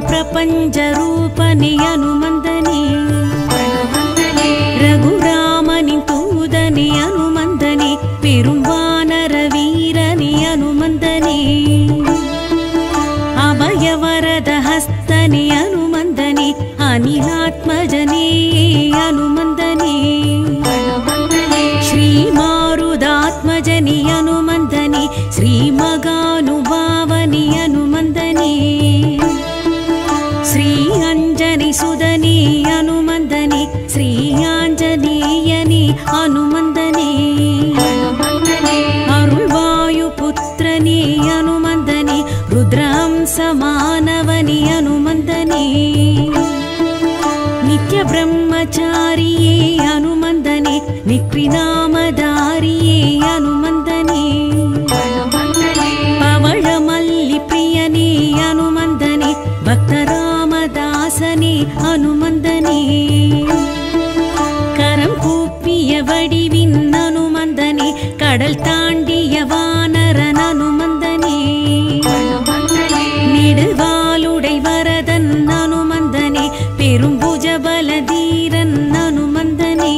பிரபஞ்சரூபனே அனுமந்தனே ரகுராமனின் தூதனே அனுமந்தனே பெரும் வானர வீரனே அனுமந்தனே அபயவரத ஹஸ்தனே அனுமந்தனே அனிலாத்மஜனே அனுமந்தனே श्रीमारुदात्मजनि अनुमन्दनि श्रीमगानुभावनि अनुमन्दनि श्री अञ्जनि सुदनि अनुमन्दनि श्री आञ्जनेयनि अनुमन्दनि अरुள்வாயுபுத்திரனே அனுமந்தனே ருத்ரம் சமானவனி அனுமந்தனே நித்ய பிரம்மச்சாரியே அனுமந்தனே நித்ரிநாமதாரியே அனுமந்தனே பவழமல்லி பிரியனே அனுமந்தனே பக்தராமதாசனே அனுமந்தனே கரம் கூப்பிய வடிவின் அனுமந்தனே கடல் தாண்டிய வானரன் அனுமந்தனே நெடுவாலுடை வரதன் அனுமந்தனே பெரும் புஜபலதீரன் அனுமந்தனே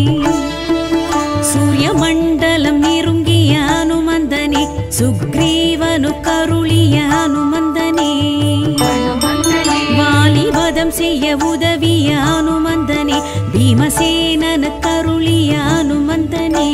சூரிய மண்டலம் நெருங்கிய அனுமந்தனே சுக்ரீவனு கருளிய அனுமந்தனே வாலிபதம் செய்ய உதவிய அனுமந்தனே பீமசேனனு கருளிய அனுமந்தனே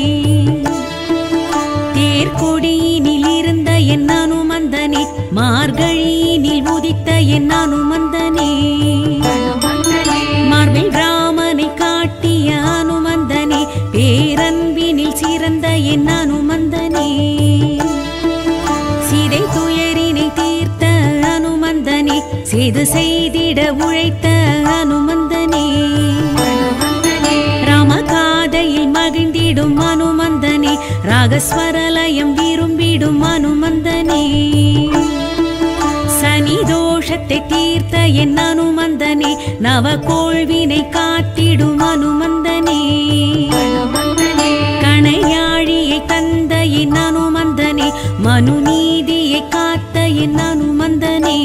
தேர்கொடியினில் இருந்த என் அனுமந்தனே மார்கழியினில் உதித்த என் அனுமந்தனே மார்பில் ராமனை காட்டிய அனுமந்தனே பேரன்பினில் சிறந்த என் அனுமந்தனே சிதை துயரினை தீர்த்த அனுமந்தனே செய்து செய்திட உழைத்த அனுமந்தனே ராமகாதையில் மகிழ்ந்திடும் அனுமந்தனே ராகஸ்வரலயம் விரும்பிடும் அனுமந்தனே சனி தோஷத்தை தீர்த்த என் அனுமந்தனே நவகோள்வினை காத்திடும் அனுமந்தனே கணையாழியை தந்த என் அனுமந்தனே மனுநீதியை காத்த என் அனுமந்தனே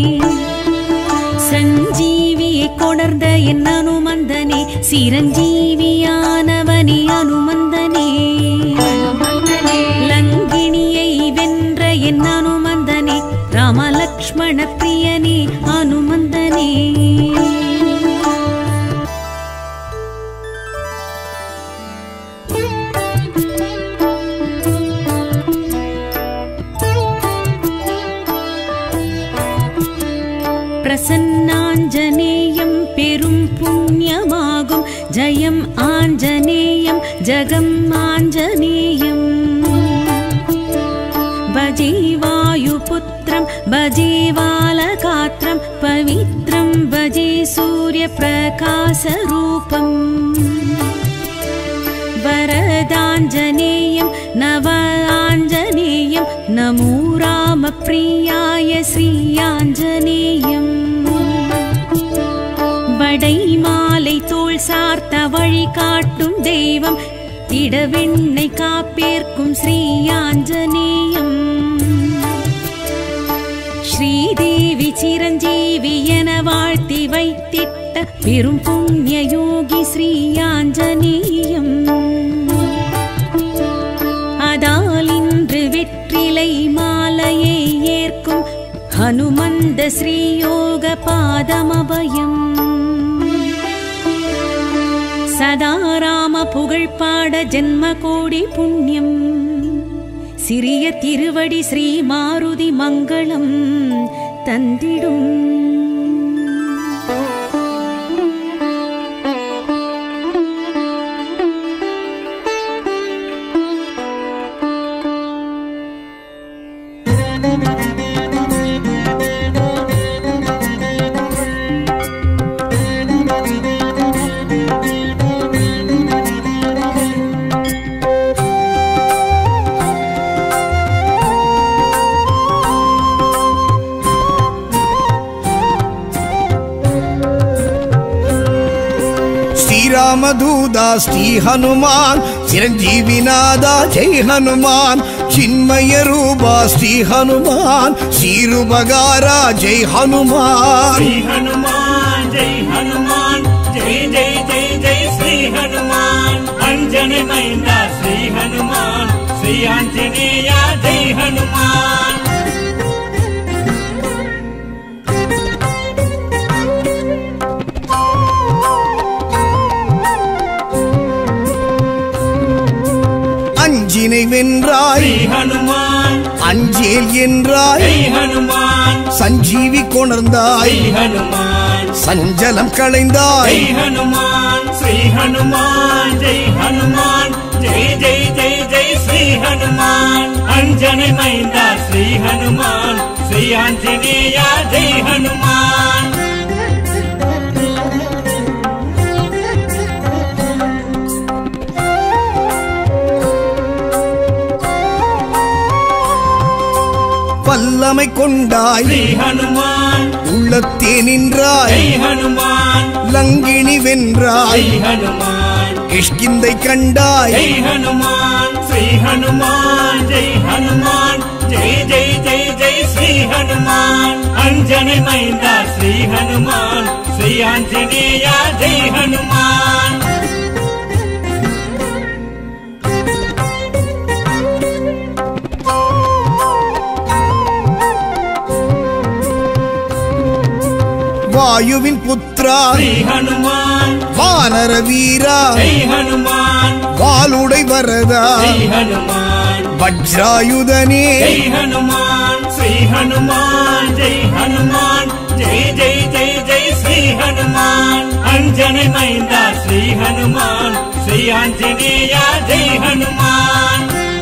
சஞ்சீவியை கொணர்ந்த என் அனுமந்தனே சிரஞ்சீவியானவனே அனுமந்தனே லங்கிணியை வென்ற என் அனுமந்தனே ராமலக்ஷ்மண பிரியனே அனுமந்தனே பிரசன்னாஞ்சனேயம் பெரும் புண்ணியமாகும் ஜெயம் ஆஞ்சநேயம் ஜெகம் ஆஞ்சநேயம் भजे वायुपुत्रं भजे बालगात्रं पवित्रं भजे सूर्यप्रकाशरूपम् वरदाञ्जनेयं नव आञ्जनेयं नमो रामप्रियाय श्रीयाञ्जनेयम् வடை மாலை தோள் சார்த்த வழி காட்டும் தெய்வம் இடவெண்ணை காப்பேற்கும் ஸ்ரீயாஞ்சனேயம் ஸ்ரீதேவி சிரஞ்சீவி என வாழ்த்தி வைத்திட்ட பெரும் புண்ணிய யோகி ஸ்ரீயாஞ்சனேயம் அதால் இன்று வெற்றிலை மாலையை ஏற்கும் ஹனுமந்த ஸ்ரீயோக பாதமபயம் சதா ராம புகழ் பாட ஜென்ம கோடி புண்ணியம் சிறிய திருவடி ஸ்ரீ மாருதி மங்களம் தந்திடும் శ్రీరామదూత శ్రీ హనుమాన్ చిరంజీవినాథ జై హనుమాన్ ಚಿನ್ಮಯ ರೂಪ ಶ್ರೀ ಹನುಮಾನ್ ಶ್ರೀರುಬಗಾರ ಜೈ ಹನುಮಾನ್ श्री हनुमान जय हनुमान जय जय जय जय श्री हनुमान अंजन मैंदा श्री हनुमान श्री आंजनेय जय हनुमान அஞ்சினை வென்றாய் श्री हनुमान அஞ்சேல் என்றாய் जय हनुमान சஞ்சீவி கொணர்ந்தாய் श्री हनुमान சஞ்சலம் களைந்தாய் जय हनुमान श्री हनुमान जय हनुमान जय जय जय जय श्री हनुमान अंजन मैंदा श्री हनुमान श्री आंजनेय जय हनुमान வல்லமை கொண்டாய் श्री हनुमान உள்ளத்தே நின்றாய் जय हनुमान லங்கினி வென்றாய் जय हनुमान கிஷ்கிந்தை கண்டாய் जय हनुमान श्री हनुमान जय हनुमान जय जय जय जय श्री हनुमान अंजन मैंदा श्री हनुमान श्री आंजनेय जय हनुमान வாயுவின் புத்ரா श्री हनुमान வானர வீரா जय हनुमान வாளுடை வரதா जय हनुमान வஜ்ராயுதனே जय हनुमान श्री हनुमान जय हनुमान जय जय जय जय श्री हनुमान अंजन मैंदा श्री हनुमान श्री आंजनेय जय हनुमान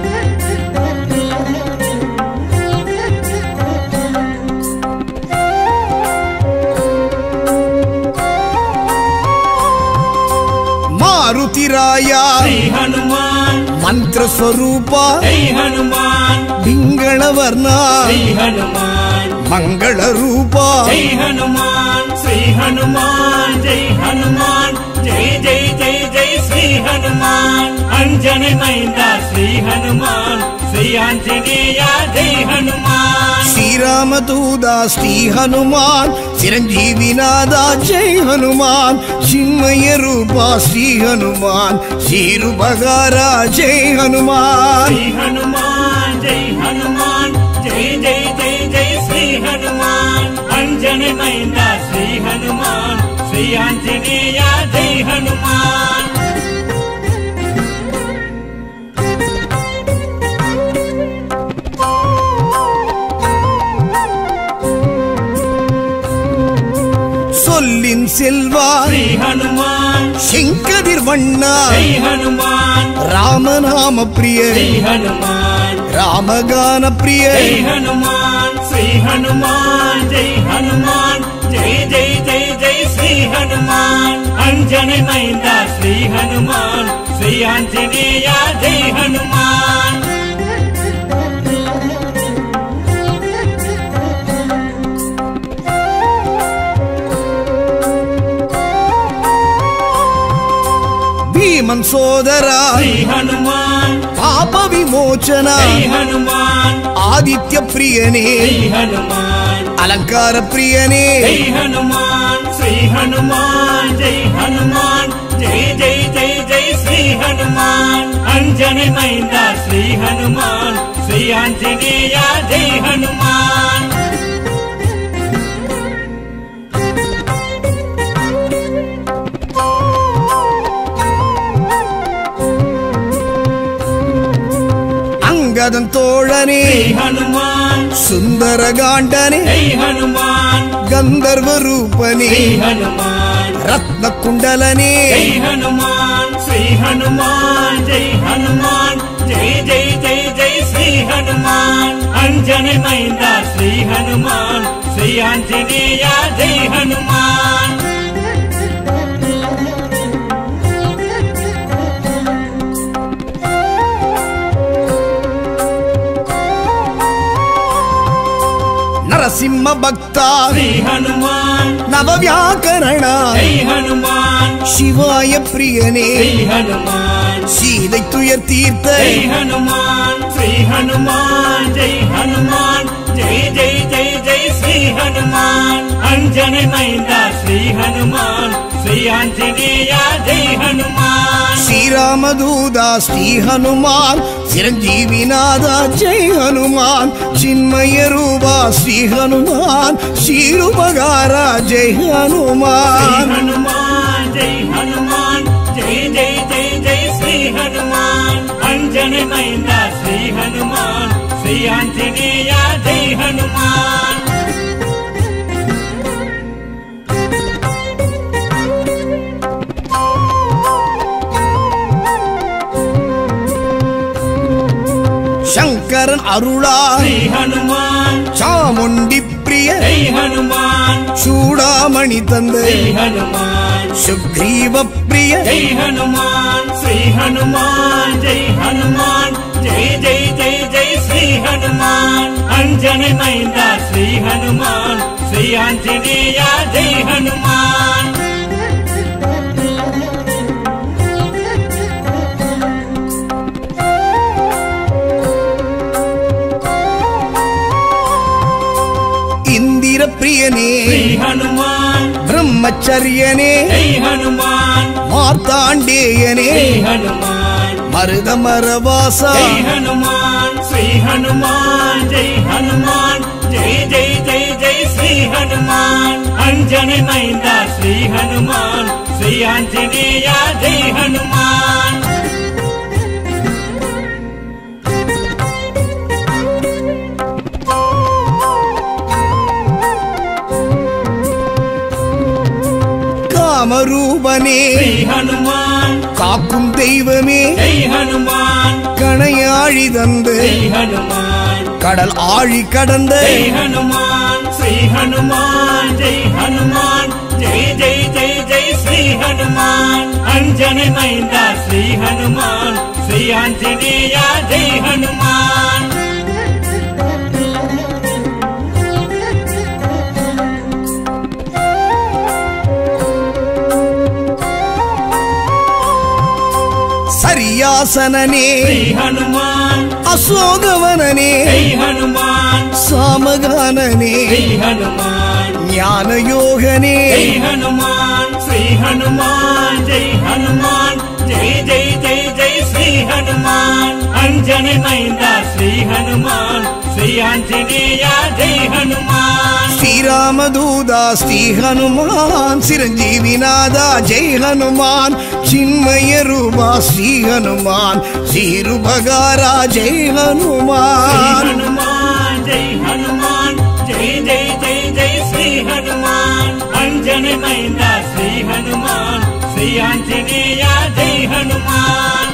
ಮಾರುತಿರಾಯ श्री हनुमान ಮಂತ್ರ ಸ್ವರೂಪ जय हनुमान ಪಿಂಗಳವರ್ಣ श्री हनुमान ಮಂಗಳ ರೂಪ जय हनुमान श्री हनुमान जय हनुमान जय जय जय जय श्री हनुमान अंजन मैंदा श्री हनुमान श्री आंजनेय जय हनुमान ಶ್ರೀರಾಮದೂತ ಶ್ರೀ ಹನುಮಾನ್ ಚಿರಂಜೀವಿನಾದ ಜೈ ಹನುಮಾನ್ ಚಿನ್ಮಯ ರೂಪ ಶ್ರೀ ಹನುಮಾನ್ ಶ್ರೀರುಬಗಾರ ಜೈ ಹನುಮಾನ್ श्री हनुमान जय हनुमान जय जय जय जय श्री हनुमान अंजन मैंदा श्री हनुमान श्री आंजनेय जय हनुमान சொல்லின் செல்வா श्री हनुमान செங்கதிர் வண்ணா जय हनुमान ராமநாம பிரிய श्री हनुमान ராமகான பிரிய जय हनुमान श्री हनुमान जय हनुमान जय जय जय जय श्री हनुमान अंजन मैंदा श्री हनुमान श्री आंजनेय जय हनुमान ಭೀಮನ್ ಸೋದರ श्री हनुमान ಪಾಪ ವಿಮೋಚನ जय हनुमान ಆದಿತ್ಯ ಪ್ರಿಯನೇ जय हनुमान ಅಲಂಕಾರ ಪ್ರಿಯನೇ जय हनुमान श्री हनुमान जय हनुमान जय जय जय जय श्री हनुमान अंजन मैंदा श्री हनुमान श्री आंजनेय जय हनुमान ಅಂಗದನ್ ತೋಳನೇ श्री हनुमान ಸುಂದರ ಗಾಂಡನೆ जय हनुमान ಗಂಧರ್ವ ರೂಪನೇ श्री हनुमान ರತ್ನ ಕುಂಡಲನೇ जय हनुमान श्री हनुमान जय हनुमान जय जय जय जय श्री हनुमान अंजन मैंदा श्री हनुमान श्री आंजनेय जय हनुमान ನರಸಿಂಹ ಭಕ್ತ श्री हनुमान ನವ ವ್ಯಾಕರಣ जय हनुमान சிவாய பிரியனே ஸ்ரீ ஹனுமான் சீதை துயர் தீர்த்த ஜெய் ஹனுமான் ஸ்ரீ ஹனுமான் ஜெய் ஹனுமான் ஜெய் ஜெய் ஜெய் ஜெய் ஸ்ரீ ஹனுமான் அஞ்சனை மைந்தா ஸ்ரீ ஹனுமான் ஸ்ரீ ஆஞ்சநேயா ஜெய் ஹனுமான் ஸ்ரீராமதூதா ஸ்ரீ ஹனுமான் சிரஞ்சீவிநாதா ஜெய் ஹனுமான் சின்மய ரூபா ஸ்ரீ ஹனுமான் ஸ்ரீருபகாரா ஜெய் ஸ்ரீ ஹனுமான் ஹனுமான் ஜெய் ஹனுமான் ஜெய் ஜெய் ஜெய் ஜெய் ஸ்ரீ ஹனுமான் அஞ்சனை மைந்தா ஸ்ரீ ஹனுமான் ஸ்ரீ ஆஞ்சநேயா ஜெய் ஹனுமான் சங்கரன் அருளா ஸ்ரீ ஹனுமான் சாமுண்டி பிரிய ஜெய் ஹனுமான் சூடாமணி தந்தை ஜெய் ஹனுமான் சுக்ரீவ பிரிய ஜெய் ஹனுமான் ஸ்ரீ ஹனுமான் ஜெய் ஹனுமான் ஜெய் ஜெய் ஜெய் ஜெய் ஸ்ரீ ஹனுமான் அஞ்சனை மைந்தா ஸ்ரீ ஹனுமான் ஸ்ரீ ஆஞ்சநேயா ஜெய் ஹனுமான் இந்திர பிரியனே ஸ்ரீ ஹனுமான் பிரம்மச்சரியனே ஜெய் ஹனுமான் மார்த்தாண்டேயனே ஜெய் ஹனுமான் மருதமரவாசா ஜெய் ஹனுமான் ஸ்ரீ ஹனுமான் ஜெய் ஹனுமான் ஜெய் ஜெய் ஜெய் ஜெய் ஸ்ரீ ஹனுமான் அஞ்சனை மைந்தா ஸ்ரீ ஹனுமான் ஸ்ரீ ஆஞ்சநேயா ஜெய் ஹனுமான் காமரூபனே ஸ்ரீ ஹனுமான் காக்கும் தெய்வமே ஜெய் ஹனுமான் கணையாழி தந்து ஜெய் ஹனுமான் கடல் ஆழி கடந்த ஜெய் ஹனுமான் ஸ்ரீ ஹனுமான் ஜெய் ஹனுமான் ஜெய் ஜெய் ஜெய் ஜெய் ஸ்ரீ ஹனுமான் அஞ்சனை மைந்தா ஸ்ரீ ஹனுமான் ஸ்ரீ ஆஞ்சநேயா ஜெய் ஹனுமான் சரியாசனனே ஸ்ரீ ஹனுமான் அசோகவனனே ஜெய் ஹனுமான் சாமகானனே ஜெய் ஹனுமான் ஞானயோகனே ஜெய் ஹனுமான் ஸ்ரீ ஹனுமான் ஜெய் ஹனுமான் ஜெய் ஜெய் ஜெய் ஜெய் ஸ்ரீ ஹனுமான் அஞ்சனை மைந்தா ஸ்ரீ ஹனுமான் ஸ்ரீ ஆஞ்சநேயா ஜெய் ஹனுமான் ஸ்ரீராமதூதா ஸ்ரீ ஹனுமான் சிரஞ்சீவிநாதா ஜெய் ஹனுமான் சின்மய ரூபா ஸ்ரீ ஹனுமான் ஸ்ரீருபகாரா ஜெய் ஸ்ரீ ஹனுமான் ஹனுமான் ஜெய் ஹனுமான் ஜெய் ஜெய் ஜெய் ஜெய் ஸ்ரீ ஹனுமான் அஞ்சனை மைந்தா ஸ்ரீ ஹனுமான் ஸ்ரீ ஆஞ்சநேயா ஜெய் ஹனுமான்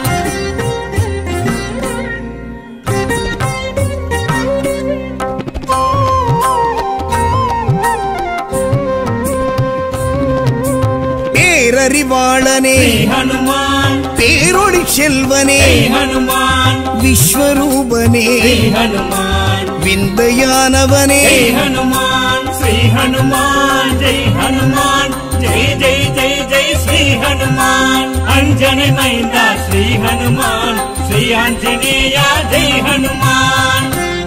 பேரறிவாளனே ஸ்ரீ ஹனுமான் பேரொளி செல்வனே ஜெய் ஹனுமான் விஸ்வரூபனே ஸ்ரீ ஹனுமான் விந்தையானவனே ஜெய் ஹனுமான் ஸ்ரீ ஹனுமான் ஜெய் ஹனுமான் ஜெய் ஜெய் ஜெய் ஜெய் ஸ்ரீ ஹனுமான் அஞ்சனை மைந்தா ஸ்ரீ ஹனுமான் ஸ்ரீ ஆஞ்சநேயா ஜெய் ஹனுமான்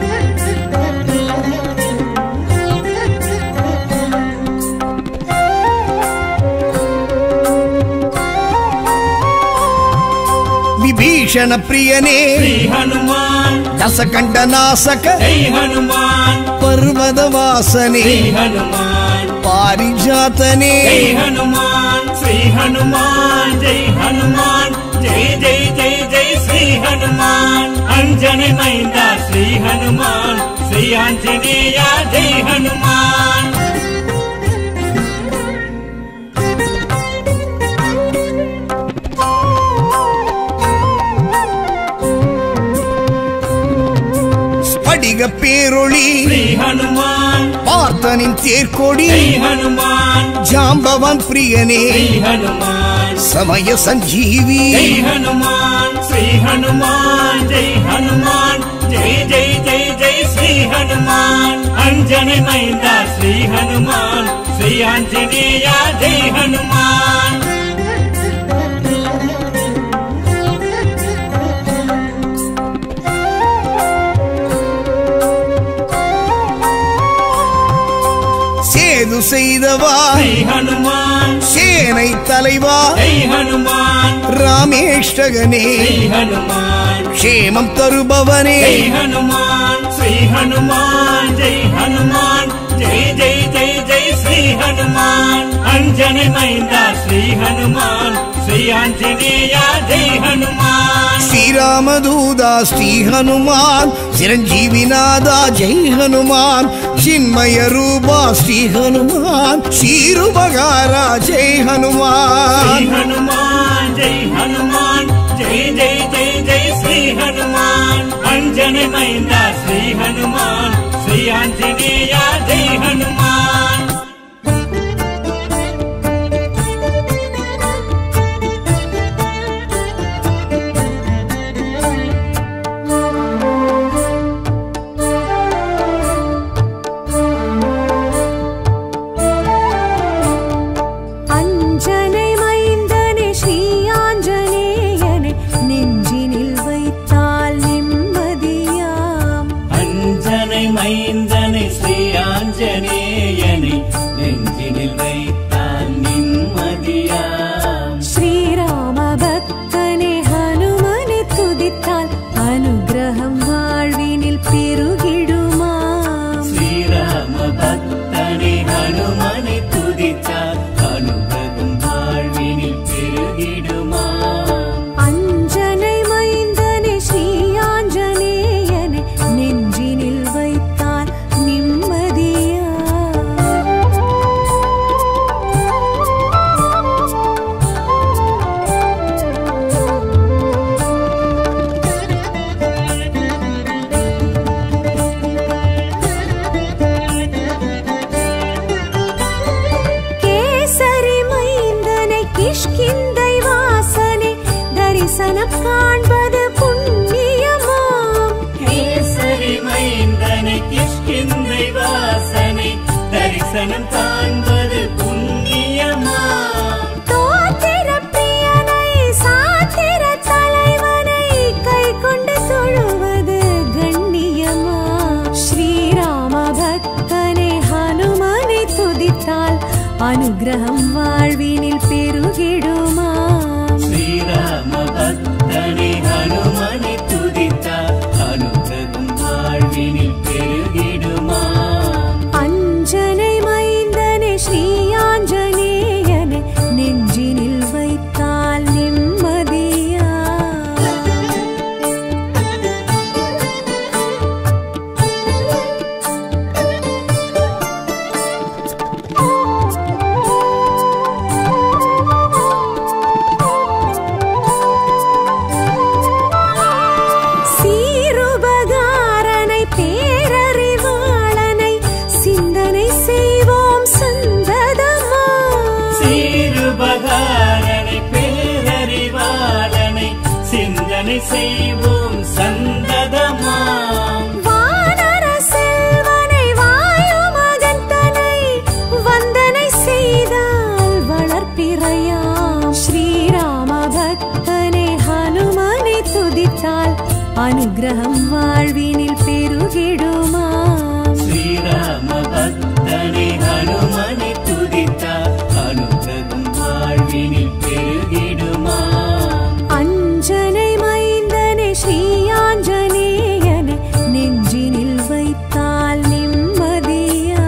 விபீஷண பிரியனே ஸ்ரீ ஹனுமான் தசகண்ட நாசக ஜெய் ஹனுமான் பர்வத வாசனே ஸ்ரீ ஹனுமான் பாரிஜாத்தனே ஜெய் ஹனுமான் ஸ்ரீ ஹனுமான் ஜெய் ஹனுமான் ஜெய் ஜெய் ஜெய் ஜெய் ஸ்ரீ ஹனுமான் அஞ்சனை மைந்தா ஸ்ரீ ஹனுமான் ஸ்ரீ ஆஞ்சநேயா ஜெய் ஹனுமான் ஸ்படிக பேரொளி ஸ்ரீ ஹனுமான் பார்த்தனின் தேர்கொடி ஜெய் ஹனுமான் ஜாம்பவான் பிரியனே ஸ்ரீ ஹனுமான் சமய சஞ்சீவி ஜெய் ஹனுமான் ஸ்ரீ ஹனுமான் ஜெய் ஹனுமான் ஜெய் ஜெய் ஜெய் ஜெய் ஸ்ரீ ஹனுமான் அஞ்சனை மைந்தா ஸ்ரீ ஹனுமான் ஸ்ரீ ஆஞ்சநேயா ஜெய் ஹனுமான் செய்தவா ஸ்ரீ ஹனுமான் சேனை தலைவா ஜெய் ஹனுமான் ராமேஷ்டகனே ஸ்ரீ ஹனுமான் க்ஷேமம் தருபவனே ஜெய் ஹனுமான் ஸ்ரீ ஹனுமான் ஜெய் ஹனுமான் ஜெய் ஜெய் ஜெய் ஜெய் ஸ்ரீ ஹனுமான் அஞ்சனை மைந்தா ஸ்ரீ ஹனுமான் ஸ்ரீ ஆஞ்சநேயா ஜெய் ஹனுமான் ஸ்ரீராமதூதா ஸ்ரீ ஹனுமான் சிரஞ்சீவிநாதா ஜெய் ஹனுமான் சின்மய ரூபா ஸ்ரீ ஹனுமான் ஸ்ரீருபகாரா ஜெய் ஸ்ரீ ஹனுமான் ஹனுமான் ஜெய் ஹனுமான் ஜெய் ஜெய் ஜெய் ஜெய் ஸ்ரீ ஹனுமான் அஞ்சனை மைந்தா ஸ்ரீ ஹனுமான் ஸ்ரீ ஆஞ்சநேயா ஜெய் ஹனுமான் அஞ்சனை மைந்தனே ஸ்ரீ ஆஞ்சநேயனே நெஞ்சினில் வைத்தால் நிம்மதியாம் அஞ்சனை மைந்தனை ஸ்ரீ ஆஞ்சநேயனை நெஞ்சினில் வைத்தான் நிம்மதியாம் ஸ்ரீராம பக்தனே ஹனுமனை துதித்தால் அனுகிரகம் வாழ்வினில் பெருகிடுமாம் ஸ்ரீராம பக்தனை ஹனுமனை துதித்தார் அனுபவம் வாழ்வினில் பெருகிடுமாம் அஞ்சனை மைந்தனே ஸ்ரீ ஆஞ்சநேயனே நெஞ்சினில் வைத்தால் நிம்மதியாம் கேசரி மைந்தனை கிஷ்கிந்தை வாசனை தரிசனம் காண்பது புண்ணியமாம் கேசரி மைந்தனை கிஷ்கிந்தை வாசனை தரிசனம் காண்பது புண்ணியமாம் தோத்திர பிரியனை சாத்திர தலைவனை கை கொண்டு தொழுவது கண்ணியமா ஸ்ரீராம பக்தனை ஹனுமனை துதித்தால் அனுகிரகம் வாழ்வினில் பெருகிடுமாம் ஸ்ரீராம பக்தனை ஹனுமனை துதித்தார் அனுபவம் வாழ்வினில் பெருகிடுமாம் அஞ்சனை மைந்தனே ஸ்ரீ ஆஞ்சநேயனே நெஞ்சினில் வைத்தால் நிம்மதியா சீருபகாரனை பேரறிவாளனை சிந்தனை செய்வோம் சந்ததமா சீருபகாரனை பேரறிவாளனை சிந்தனை செய்வோம் சந்ததமாம் வானர செல்வனை வாயு மகந்தனை வந்தனை செய்தால் வளர்ப்பிறையாம் ஸ்ரீராம பக்தனை ஹனுமனை துதித்தால் அனுகிரகம் வாழ்வினில் பெருகிடுமாம் ஸ்ரீராம பக்தனை ஹனுமனை துதித்தார் அனுகிரகம் வாழ்வினில் பெருகிடுமாம் அஞ்சனை மைந்தனை ஸ்ரீ ஆஞ்சநேயனை நெஞ்சினில் வைத்தால் நிம்மதியா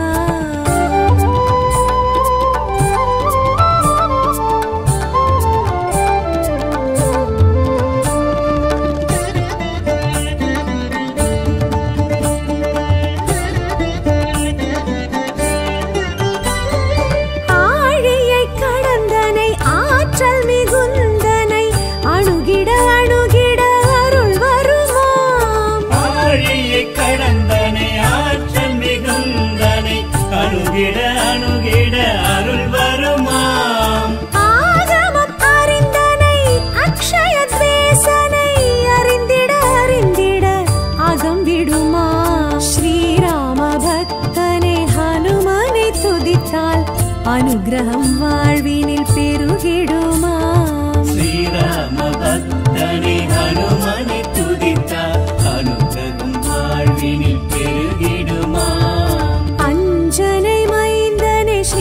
ஆழியை கடந்தனை ஆற்றல் மிகுந்தனை அணுகிட அணுகிட அருள் வருமாம் ஆழியை கடந்தனை ஆற்றல் மிகுந்தனை அணுகிட அணுகிட அருள் வருமாம் ஆகமம் அறிந்தனை அக்ஷய துவேசனை அறிந்திட அறிந்திட அகம் விடுமா ஸ்ரீராம பக்தனை ஹனுமனை துதித்தால் அனுகிரகம் வாழ்வினில் பெருகிடுமாம் ஸ்ரீராம பக்தனை ஹனுமனை துதித்தார் அனுகிரகம் வாழ்வினில் பெருகிடுமாம் அஞ்சனை மைந்தனை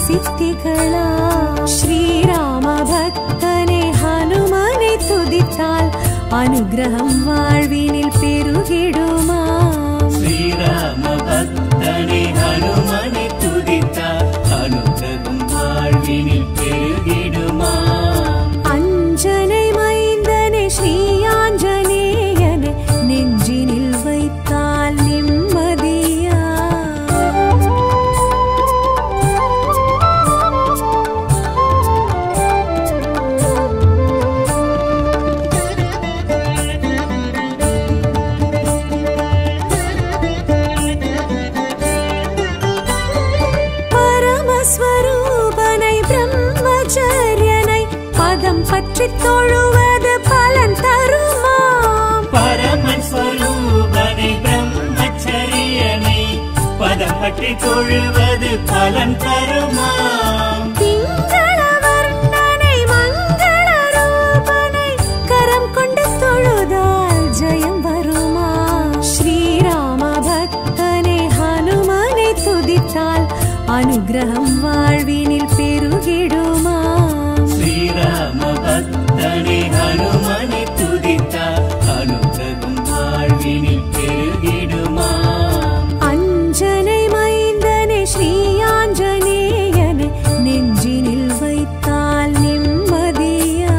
சித்திகளா ஸ்ரீராம பக்தனே ஹனுமனை துதித்தால் அனுகிரகம் வாழ்வினில் பெருகிடுமா ஸ்ரீராம பக்தனை ஹனுமனை துதித்தார் அனுகிரகம் வாழ்வினில் பெருகிடுமா அஞ்சனை மைந்தனே ஸ்ரீயாஞ்சனேயனை நெஞ்சினில் வைத்தால் நிம்மதியா பரமஸ்வரூபனை பிரம்மச்சரியனை பதம் பற்றி தொழுவது பலன் தருமாம் பரமன் ஸ்வரூபனை பிரம்மச்சரியனை பதம் பற்றி தொழுவது பலன் தருமாம் திங்கள வர்ணனை மங்கள ரூபனை கரம் கொண்டு தொழுதால் ஜெயம் வருமா ஸ்ரீராம பக்தனை ஹனுமனை துதித்தால் அனுகிரகம் வாழ்வினில் பெருகிடுமா ஸ்ரீராம பக்தனை ஹனுமனை துதித்தார் அனுகிரகம் வாழ்வினில் பெருகிடுமா அஞ்சனை மைந்தனை ஸ்ரீயாஞ்சனேயனை நெஞ்சினில் வைத்தால் நிம்மதியா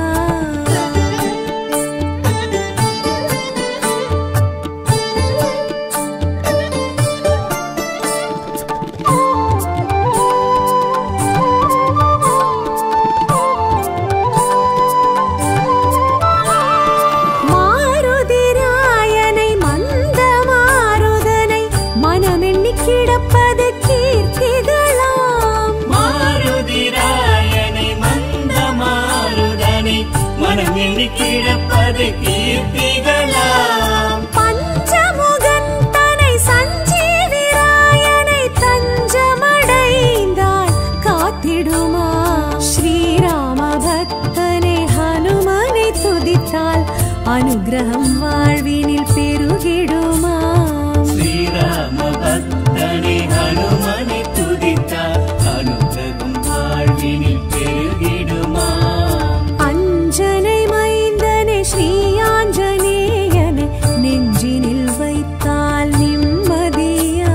மாருதிராயனை மந்த மாருதனை மனமெண்ணி கிடப்பது கீர்த்திகளாம் மாருதிராயனை மந்த மாருதனை மனம் எண்ணி கிடப்பது கீர்த்திகளாம் பஞ்சமுகன் தனை சஞ்சீவிராயனை தஞ்சமடைந்தால் காத்திடுமா ஸ்ரீராம பக்தனை ஹனுமனை துதித்தால் அனுகிரகம் வாழ்வினில் பெருகிடுமா ஸ்ரீராம பக்தனை ஹனுமனை துதித்தார் அனுகிரகம் வாழ்வினில் பெருகிடுமா அஞ்சனை மைந்தனை ஸ்ரீயாஞ்சனேயனை நெஞ்சினில் வைத்தால் நிம்மதியா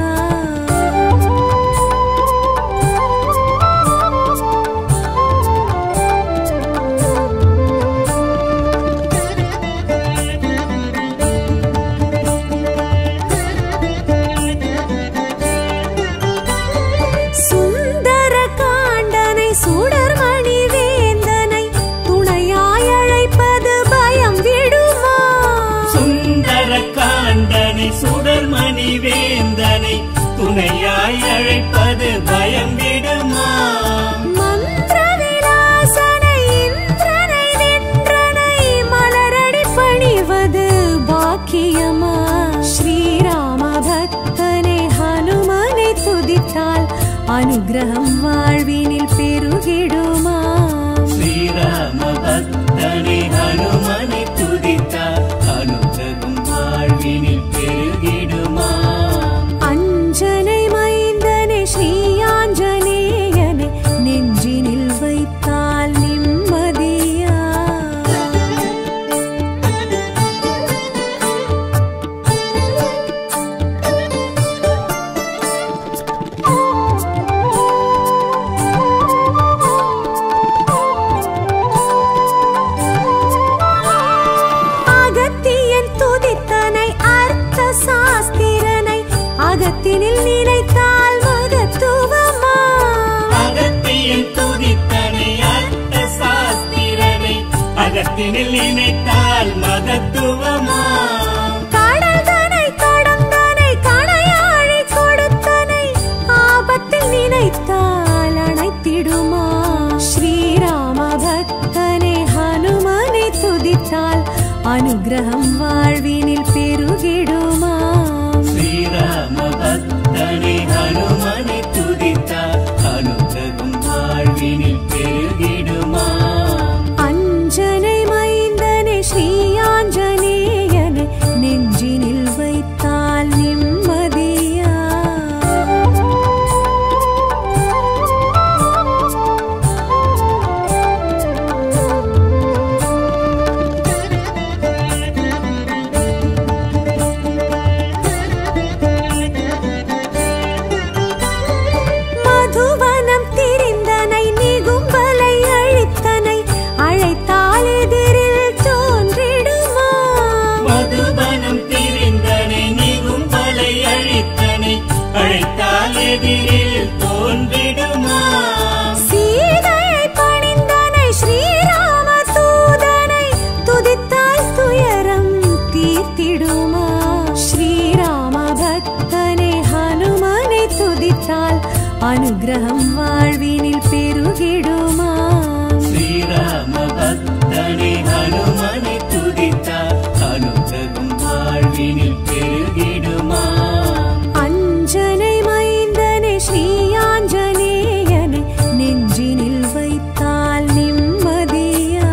சுந்தர காண்டனை சுடர்மணி வேந்தனை துணையாய் அழைப்பது பயம் விடுமா சுந்தர காண்டனை சுடர்மணி வேந்தனை துணையாய் அழைப்பது பயம் விடுமா மந்திர விலாசனை இந்திரனை நின்றனை மலரடி பணிவது பாக்கியமா ஸ்ரீராம பக்தனை ஹனுமனை துதித்தால் அனுகிரகம் வாழ்வினில் பெருகிடுமா ஸ்ரீராம பக்தனை ஹனுமனை துதித்தார் அனுகிரகம் வாழ்வினில் பெருகிடுமா அஞ்சனை மைந்தனை ஸ்ரீயாஞ்சனேயனை நெஞ்சினில் வைத்தால் நிம்மதியா அகத்தியன் துதித்தனை அர்த்த சாஸ்திரனை அகத்தினில் நினைத்தால் மகத்துவமா அகத்தியின் துதித்தனை அர்த்த சாஸ்திரனை அகத்தினில் நினைத்தால் மகத்துவமா கடல்தனை கடந்தனை கணையாழி கொடுத்தனை ஆபத்தில் நினைத்தால் அணைத்திடுமா ஸ்ரீராம பக்தனை ஹனுமனை துதித்தால் அனுகிரகம் வாழ்வினில் பெருகிடுமா ஸ்ரீராம பக்தனை ஹனுமனை துதித்தார் அனுகிரகம் வாழ்வினில் பெருகிடுமா அஞ்சனை மைந்தனை ஸ்ரீயாஞ்சனேயனை நெஞ்சினில் வைத்தால் நிம்மதியா வாழ்வினில் பெருகிடுமா ஸ்ரீராம பக்தனை ஹனுமனை துதித்தார் அனுகிரகம் வாழ்வினில் பெருகிடுமா அஞ்சனை மைந்தனை ஸ்ரீயாஞ்சனேயனை நெஞ்சினில் வைத்தால் நிம்மதியா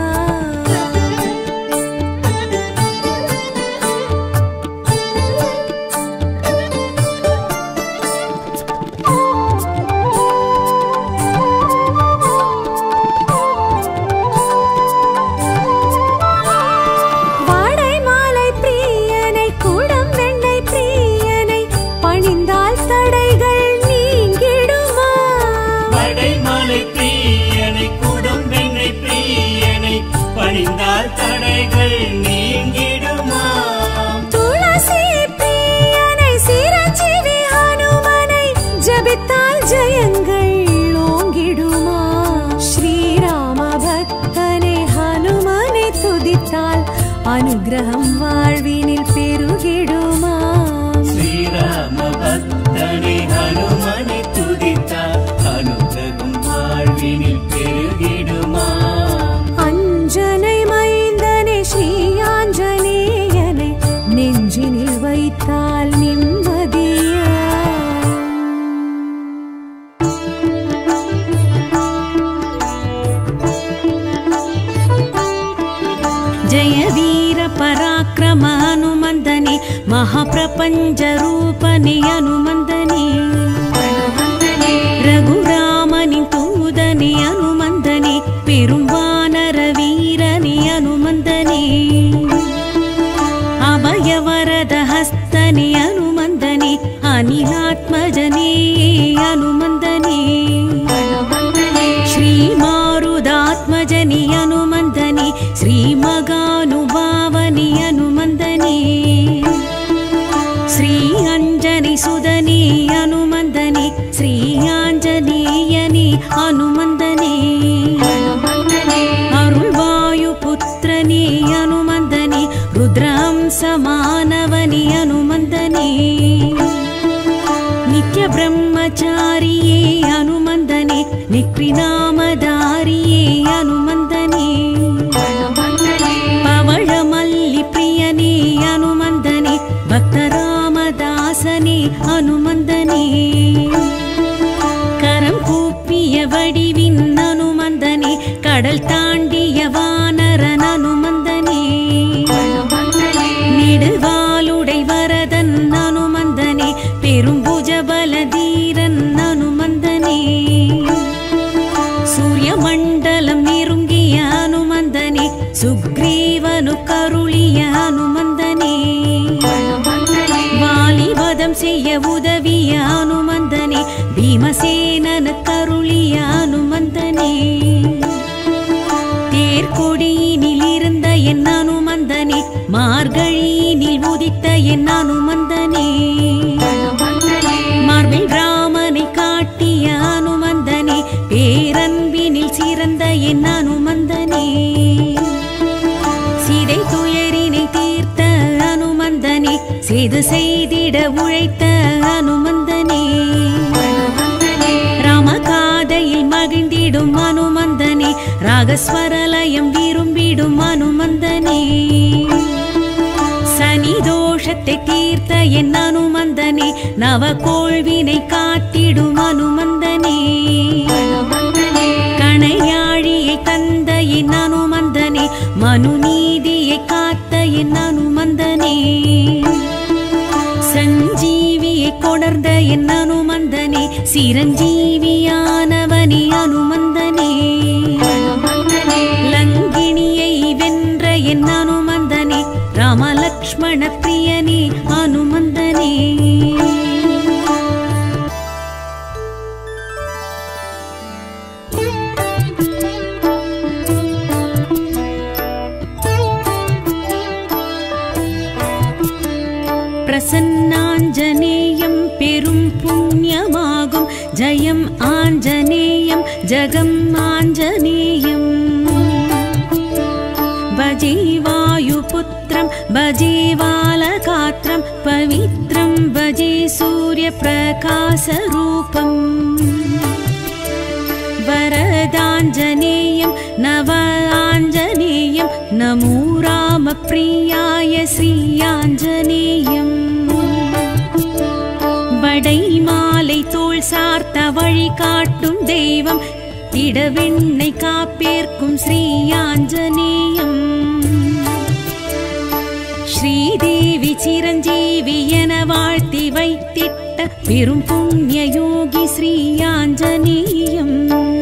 வாடை மாலை பிரியனை குடம் வெண்ணெய் பிரியனை பணிந்தால் தடைகள் நீங்கிடுமா படைமலை பிரியனை குடம் வெண்ணை பிரியனை பணிந்தால் தடைகள் நீங்கிடுமா துளசி பிரியனை சிரஞ்சீவி ஹனுமனை ஜபித்தால் ஜெயங்கள் ஓங்கிடுமா ஸ்ரீராம பக்தனை ஹனுமனை துதித்தால் அனுகிரகம் வாழ்வினில் பெருகிடுமா ஸ்ரீராம பக்தனை ஹனுமனை துதித்தார் அனுகிரகம் வாழ்வினில் பெருகிடுமா அஞ்சனை மைந்தனை ஸ்ரீயாஞ்சனேயனை நெஞ்சினில் வைத்தால் நிம்மதியா ಜಯ ವೀರ ಪರಾಕ್ರಮ ಹನುಮಂದನೆ ಮಹಾಪ್ರಪಂಚ ರೂಪನೆ ಹನುಮಂದನೆ ರಘುರಾಮನಿ ತೂದನೆ ಹನುಮಂದನೆ ಪೆರುಂಬಾನರ ವೀರನೆ ಹನುಮಂದನೆ ಅಭಯವರದ ಹಸ್ತನೆ ಹನುಮಂದನೆ ಅನಿಲಾತ್ಮಜನೇ ಹನುಮಂದನೆ ಶ್ರೀಮಾರುದಾತ್ಮಜನಿ ಹನುಮಂದನೆ ಶ್ರೀಮಗಾನುಭಾವನಿ ಹನುಮಂದನೆ ಶ್ರೀ ಅಂಜನಿ ಸುಧನಿ ಹನುಮಂದನೆ ಶ್ರೀ ಆಂಜನೇಯನಿ ಹನುಮಂದನೆ ಅರುಳ್ವಾಯು ಪುತ್ರನೇ ಹನುಮಂದನೆ ರುದ್ರಾಂಸ ಮಾನವನಿ ಹನುಮಂದನೆ ನಿತ್ಯ ಬ್ರಹ್ಮಚಾರಿಯೇ ಹನುಮಂದನೆ ನಿಕ್ರಿನಾಮಧಾರಿಯೇ ಹನುಮಂದನೆ ಪವಳಮಲ್ಲಿ ಪ್ರಿಯನೇ ಹನುಮಂದನೆ ಭಕ್ತರಾಮದಾಸನೇ ಹನುಮಂದನೆ கரம் கூப்பிய வடிவின் அனுமந்தனே கடல் தாண்டிய வானரன் அனுமந்தனே நெடுவாலுடை வரதன் அனுமந்தனே பெரும்புஜபல தீரன் அனுமந்தனே சூரிய மண்டலம் நெருங்கிய அனுமந்தனே சுக்ரீவனு கருளிய அனுமந்தனே வாலிபதம் செய்ய உதவிய அனுமந்தனே பீமசேனனு கருளிய அனுமந்தனே தேர்கொடியினில் இருந்த என் அனுமந்தனே மார்கழியினில் உதித்த என் அனுமந்தனே மார்பில் ராமனை காட்டிய அனுமந்தனே பேரன்பினில் சிறந்த என் அனுமந்தனே சீதை துயரினை தீர்த்த அனுமந்தனே செய்து செய்திட உழைத்த அனுமந்தனே ராமகாதையில் மகிழ்ந்திடும் அனுமந்தனே ராகஸ்வரலயம் விரும்பிடும் அனுமந்தனே சனி தோஷத்தை தீர்த்த என் அனுமந்தனே நவகோள்வினை காத்திடும் அனுமந்தனே கணையாழியை தந்த என் அனுமந்தனே மனு நீதியை காத்த என் அனுமந்தனே சஞ்சீவியை கொணர்ந்த என் அனுமந்தனே சிரஞ்சீவியானவனே அனுமந்தனே லங்கிணியை வென்ற என் அனுமந்தனே ராமலக்ஷ்மண பிரியனே அனுமந்தனே பிரசன்னாஞ்சனேயம் பெரும் புண்ணியமாகும் ஜெயம் ஆஞ்சநேயம் ஜகம் ஆஞ்சநேயம் भजे वायुपुत्रं भजे बालगात्रं पवित्रं भजे सूर्यप्रकाशरूपम् वरदाञ्जनेयं नव आञ्जनेयं नमो रामप्रियाय श्रीयाञ्जनेयम् வடை மாலை தோள் சார்த்த வழி காட்டும் தெய்வம் இடவெண்ணை காப்பேற்கும் ஸ்ரீயாஞ்சனேயம் ஸ்ரீதேவி சிரஞ்சீவி என வாழ்த்தி வைத்திட்ட பெரும் புண்ணிய யோகி ஸ்ரீயாஞ்சனேயம்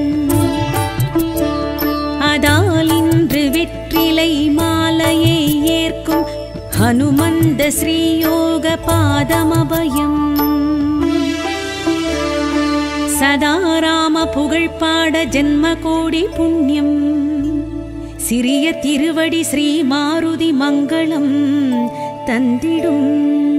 அதால் இன்று வெற்றிலை மாலையை ஏற்கும் ஹனுமந்த ஸ்ரீயோக பாதமபயம் சதா ராம புகழ் பாட ஜென்ம கோடி புண்ணியம் சிறிய திருவடி ஸ்ரீ மாருதி மங்களம் தந்திடும்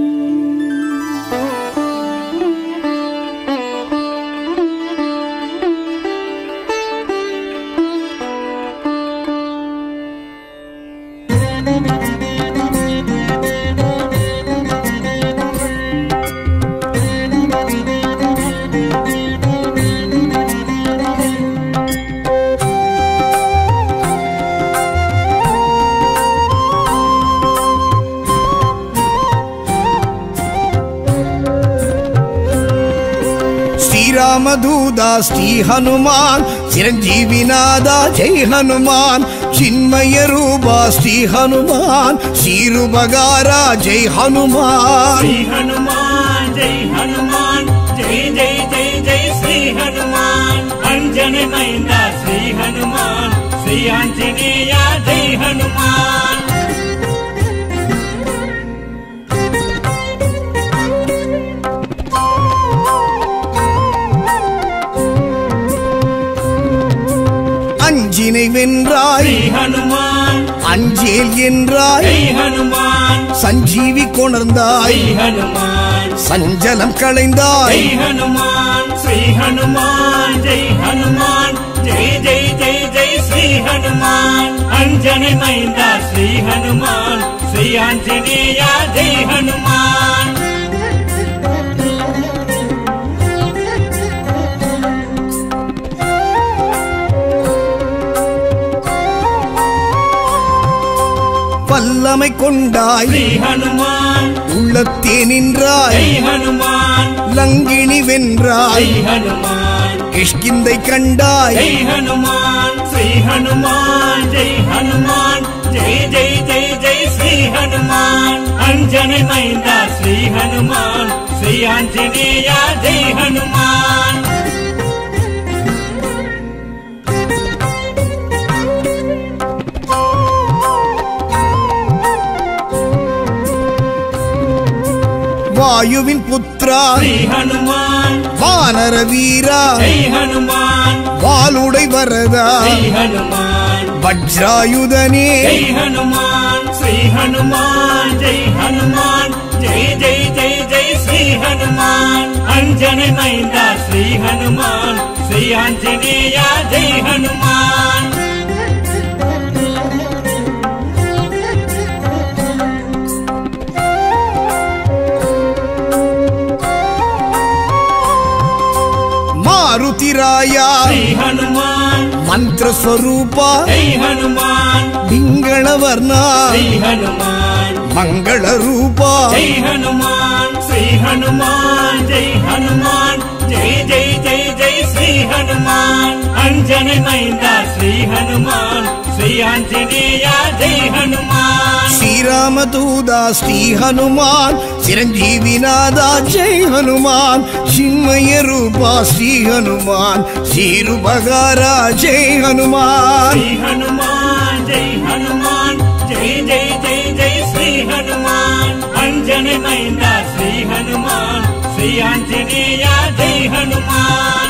శ్రీరామదూదా శ్రీ హనుమాన్ చిరంజీవినాదా జై హనుమాన్ చిన్మయ రూపా శ్రీ హనుమాన్ శ్రీరుబగారా జై హనుమాన్ श्री हनुमान जय हनुमान जय जय जय जय श्री हनुमान अंजन मैंदा श्री हनुमान श्री आंजनेय जय हनुमान அஞ்சினை வென்றாய் श्री हनुमान அஞ்சேல் என்றாய் जय हनुमान சஞ்சீவி கொணர்ந்தாய் श्री हनुमान சஞ்சலம் களைந்தாய் जय हनुमान श्री हनुमान जय हनुमान जय जय जय जय श्री हनुमान अंजन मैंदा श्री हनुमान श्री आंजनेय जय हनुमान வல்லமை கொண்டாய் श्री हनुमान உள்ளத்தே நின்றாய் जय हनुमान லங்கினி வென்றாய் जय हनुमान கிஷ்கிந்தை கண்டாய் जय हनुमान श्री हनुमान जय हनुमान जय जय जय जय श्री हनुमान अंजन मैंदा श्री हनुमान श्री आंजनेय जय हनुमान வாயுவின் புத்ரா श्री हनुमान வானர வீரா जय हनुमान வாளுடை வரதா जय हनुमान வஜ்ராயுதனே जय हनुमान श्री हनुमान जय हनुमान जय जय जय जय श्री हनुमान अंजन मैंदा श्री हनुमान श्री आंजनेय जय हनुमान మారుతిరాయ श्री हनुमान మంత్ర స్వరూప जय हनुमान పింగళవర్ణ श्री हनुमान మంగళ రూప जय हनुमान श्री हनुमान जय हनुमान जय जय जय जय श्री हनुमान अंजन मैंदा श्री हनुमान श्री आंजनेय जय हनुमान శ్రీరామదూదా శ్రీ హనుమాన్ చిరంజీవినాదా జై హనుమాన్ చిన్మయ రూప శ్రీ హనుమాన్ శ్రీరుబగారా జై హనుమాన్ श्री हनुमान जय हनुमान जय जय जय जय श्री हनुमान अंजन मैंदा श्री हनुमान श्री आंजनेय जय हनुमान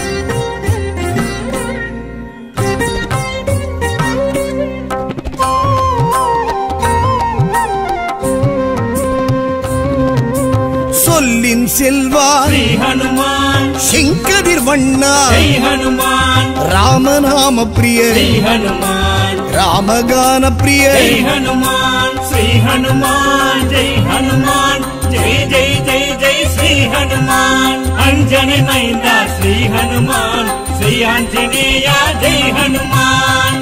சொல்லின் செல்வா श्री हनुमान செங்கதிர் வண்ணா जय हनुमान ராமநாம பிரிய श्री हनुमान ராமகான பிரிய जय हनुमान श्री हनुमान जय हनुमान जय जय जय जय श्री ஜெய் ஹனுமான் அஞ்சனை மைந்தா ஸ்ரீ ஹனுமான் ஸ்ரீ ஆஞ்சநேயா ஜெய் ஹனுமான்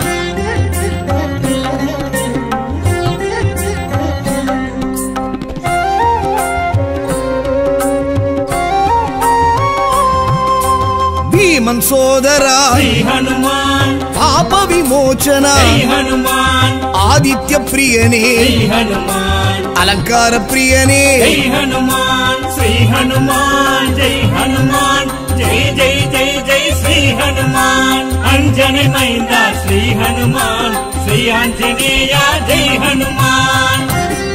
భీమన్ సోదరా ஸ்ரீ ஹனுமான் పాప విమోచన ஜெய் ஹனுமான் ఆదిత్య ప్రియనే ஜெய் ஹனுமான் అలంకార ప్రియనే ஜெய் ஹனுமான் ஸ்ரீ ஹனுமான் ஜெய் ஹனுமான் ஜெய் ஜெய் ஜெய் ஜெய் ஸ்ரீ ஹனுமான் அஞ்சனை மைந்தா ஸ்ரீ ஹனுமான் ஸ்ரீ ஆஞ்சநேயா ஜெய் ஹனுமான்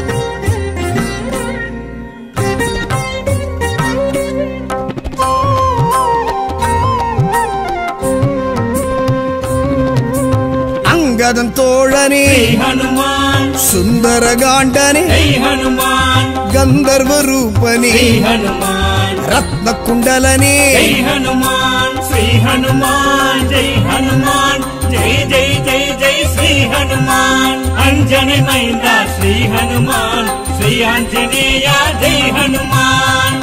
అంగదం తోళనే ஸ்ரீ ஹனுமான் సుందరగాండనే ஜெய் ஹனுமான் గంధర్వ రూపనే ஸ்ரீ ஹனுமான் రత్న కుండలనే ஜெய் ஹனுமான் ஸ்ரீ ஹனுமான் ஜெய் ஹனுமான் ஜெய் ஜெய் ஜெய் ஜெய் ஸ்ரீ ஹனுமான் அஞ்சனை மைந்தா ஸ்ரீ ஹனுமான் ஸ்ரீ ஆஞ்சநேயா ஜெய் ஹனுமான்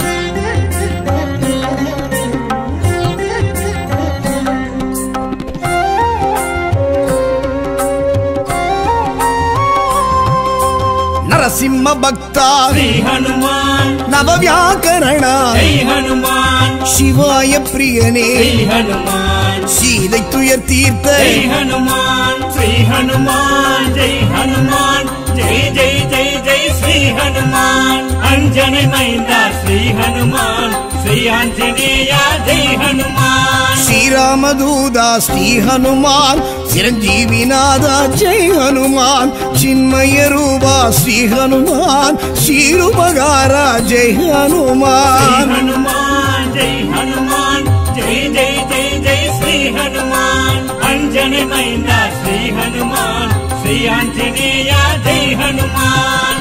నరసింహ భక్త ஸ்ரீ ஹனுமான் నవ వ్యాకరణ ஜெய் ஹனுமான் శివాయ ప్రియనే ஸ்ரீ ஹனுமான் சீதை துயர் தீர்த்த ஜெய் ஹனுமான் ஸ்ரீ ஹனுமான் ஜெய் ஹனுமான் ஜெய் ஜெய் ஜெய் ஜெய் ஸ்ரீ ஹனுமான் அஞ்சனை மைந்தா ஸ்ரீ ஹனுமான் ஸ்ரீ ஆஞ்சநேயா ஜெய் ஹனுமான் శ్రీరామదూదా శ్రీ హనుమాన్ చిరంజీవినాథ జై హనుమాన్ చిన్మయ రూపా శ్రీ హనుమాన్ శ్రీరుపగార జై ஜெய் హనుమాన్ ஹனுமான் ஜெய் ஹனுமான் ஜெய் ஜெய் ஜெய் ஜெய் ஸ்ரீ ஹனுமான் அஞ்சனை மைந்தா ஸ்ரீ ஹனுமான் ஸ்ரீ ஆஞ்சநேயா ஜெய் ஹனுமான்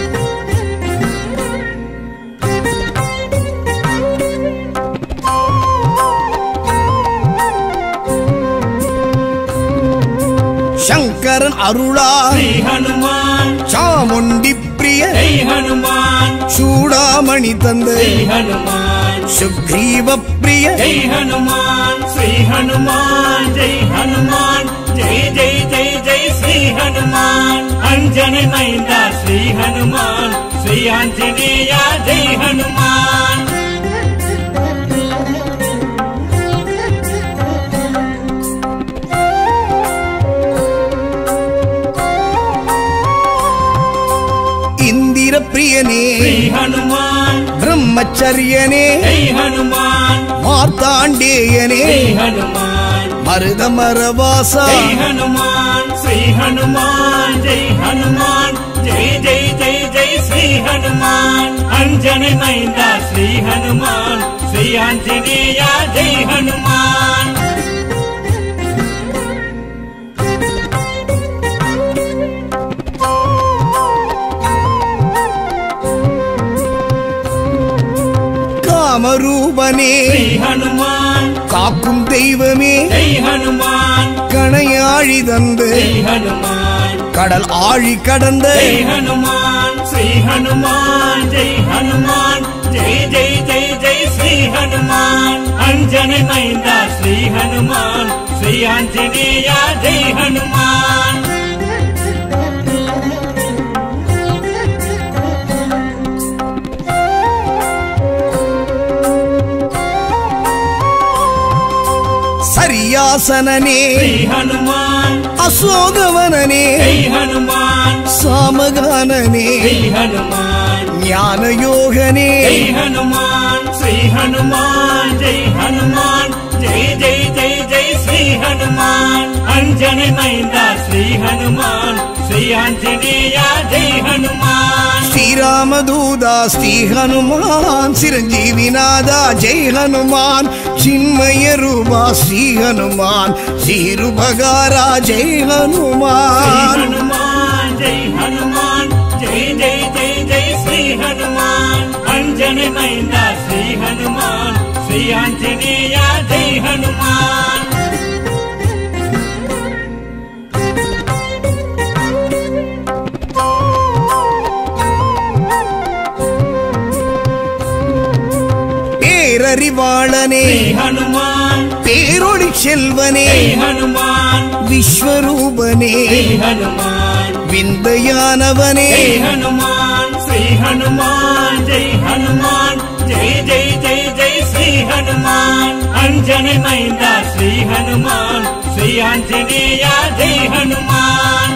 శంకరన్ అరుళా ஸ்ரீ ஹனுமான் చాముండి ప్రియ ஜெய் ஹனுமான் చూడామణి తంద ஜெய் ஹனுமான் సుగ్రీవ ప్రియ ஜெய் ஹனுமான் ஸ்ரீ ஹனுமான் ஜெய் ஹனுமான் ஜெய் ஜெய் ஜெய் ஜெய் ஸ்ரீ ஹனுமான் அஞ்சனை மைந்தா ஸ்ரீ ஹனுமான் ஸ்ரீ ஆஞ்சநேயா ஜெய் ஹனுமான் ఇందిర ప్రియనే ஸ்ரீ ஹனுமான் బ్రహ్మచర్యనే ஜெய் ஹனுமான் మార్తాండేయనే ஜெய் ஹனுமான் మరుదమరవాస ஜெய் ஹனுமான் ஸ்ரீ ஹனுமான் ஜெய் ஹனுமான் ஜெய் ஜெய் ஜெய் ஜெய் ஸ்ரீ ஹனுமான் அஞ்சனை மைந்தா ஸ்ரீ ஹனுமான் ஸ்ரீ ஆஞ்சநேயா ஜெய் ஹனுமான் காமரூபனே ஸ்ரீ ஹனுமான் காக்கும் தெய்வமே ஜெய் ஹனுமான் கணையாழி தந்து ஜெய் ஹனுமான் கடல் ஆழி கடந்த ஜெய் ஹனுமான் ஸ்ரீ ஹனுமான் ஜெய் ஹனுமான் ஜெய் ஜெய் ஜெய் ஜெய் ஸ்ரீ ஹனுமான் அஞ்சனை மைந்தா ஸ்ரீ ஹனுமான் ஸ்ரீ ஆஞ்சநேயா ஜெய் ஹனுமான் சரியாசனனே ஸ்ரீ ஹனுமான் அசோகவனனே ஜெய் ஹனுமான் சாமகானனே ஜெய் ஹனுமான் ஞானயோகனே ஜெய் ஹனுமான் ஸ்ரீ ஹனுமான் ஜெய் ஹனுமான் ஜெய் ஜெய் ஜெய் ஜெய் ஸ்ரீ ஹனுமான் அஞ்சனை மைந்தா ஸ்ரீ ஹனுமான் ஸ்ரீ ஆஞ்சநேயா ஜெய் ஹனுமான் శ్రీరామదూదా శ్రీ హనుమాన్ చిరంజీవినాథ జై హనుమాన్ చిన్మయ రూపా శ్రీ హనుమాన్ శ్రీరుభగారా జై ஸ்ரீ హనుమాన్ ஹனுமான் ஜெய் ஹனுமான் ஜெய் ஜெய் ஜெய் ஜெய் ஸ்ரீ ஹனுமான் அஞ்சனை மைந்தா ஸ்ரீ ஹனுமான் ஸ்ரீ ஆஞ்சநேயா ஜெய் ஹனுமான் ஹனுமானே ஸ்ரீ ஹனுமான் பேரொளி செல்வனே ஜெய் ஹனுமான் விஸ்வரூபனே ஸ்ரீ ஹனுமான் விந்தையானவனே ஜெய் ஹனுமான் ஸ்ரீ ஹனுமான் ஜெய் ஹனுமான் ஜெய் ஜெய் ஜெய் ஜெய் ஸ்ரீ ஹனுமான் அஞ்சனை மைந்தா ஸ்ரீ ஹனுமான் ஸ்ரீ ஆஞ்சநேயா ஜெய் ஹனுமான்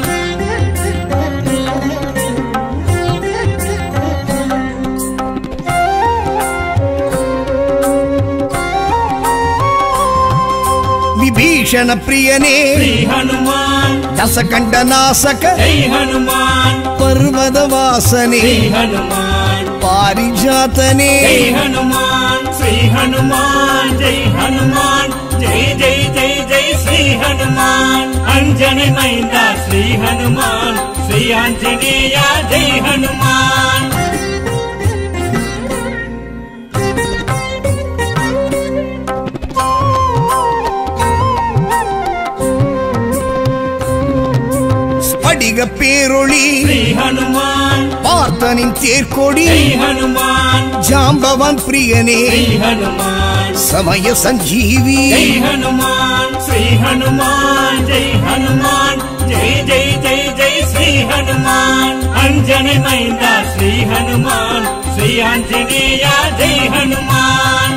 விபீஷண பிரியனே ஸ்ரீ ஹனுமான் தசகண்ட நாசக ஜெய் ஹனுமான் பர்வத வாசனே ஸ்ரீ ஹனுமான் பாரிஜாத்தனே ஜெய் ஹனுமான் ஸ்ரீ ஹனுமான் ஜெய் ஹனுமான் ஜெய் ஜெய் ஜெய் ஜெய் ஸ்ரீ ஹனுமான் அஞ்சனை மைந்தா ஸ்ரீ ஹனுமான் ஸ்ரீ ஆஞ்சநேயா ஜெய் ஹனுமான் ஸ்படிக பேரொளி ஸ்ரீ ஹனுமான் பார்த்தனின் தேர்கொடி ஜெய் ஹனுமான் ஜாம்பவான் பிரியனே ஸ்ரீ ஹனுமான் சமய சஞ்சீவி ஜெய் ஹனுமான் ஸ்ரீ ஹனுமான் ஜெய் ஹனுமான் ஜெய் ஜெய் ஜெய் ஜெய் ஸ்ரீ ஹனுமான் அஞ்சனை மைந்தா ஸ்ரீ ஹனுமான் ஸ்ரீ ஆஞ்சநேயா ஜெய் ஹனுமான்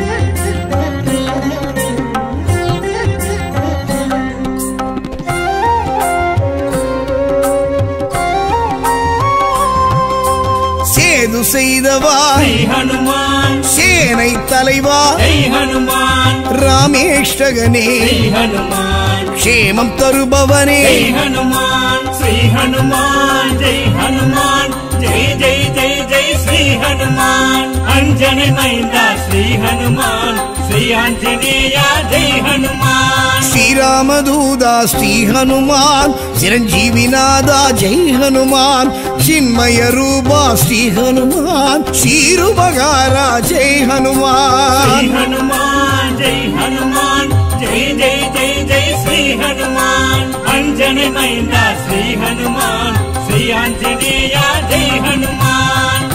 சேது செய்தவா ஸ்ரீ ஹனுமான் சேனை தலைவா ஜெய் ஹனுமான் ராமேஷ்டகனே ஸ்ரீ ஹனுமான் க்ஷேமம் தருபவனே ஜெய் ஹனுமான் ஸ்ரீ ஹனுமான் ஜெய் ஹனுமான் ஜெய் ஜெய் ஜெய் ஜெய் ஸ்ரீ ஹனுமான் அஞ்சனை மைந்தா ஸ்ரீ ஹனுமான் ஸ்ரீ ஆஞ்சநேயா ஜெய் ஹனுமான் ஸ்ரீராமதூதா ஸ்ரீ ஹனுமான் சிரஞ்சீவிநாதா ஜெய் ஹனுமான் சின்மய ரூபா ஸ்ரீ ஹனுமான் ஸ்ரீருபகாரா ஜெய் ஸ்ரீ ஹனுமான் ஹனுமான் ஜெய் ஹனுமான் ஜெய் ஜெய் ஜெய் ஜெய் ஸ்ரீ ஹனுமான் அஞ்சனை மைந்தா ஸ்ரீ ஹனுமான் ஸ்ரீ ஆஞ்சநேயா ஜெய் ஹனுமான்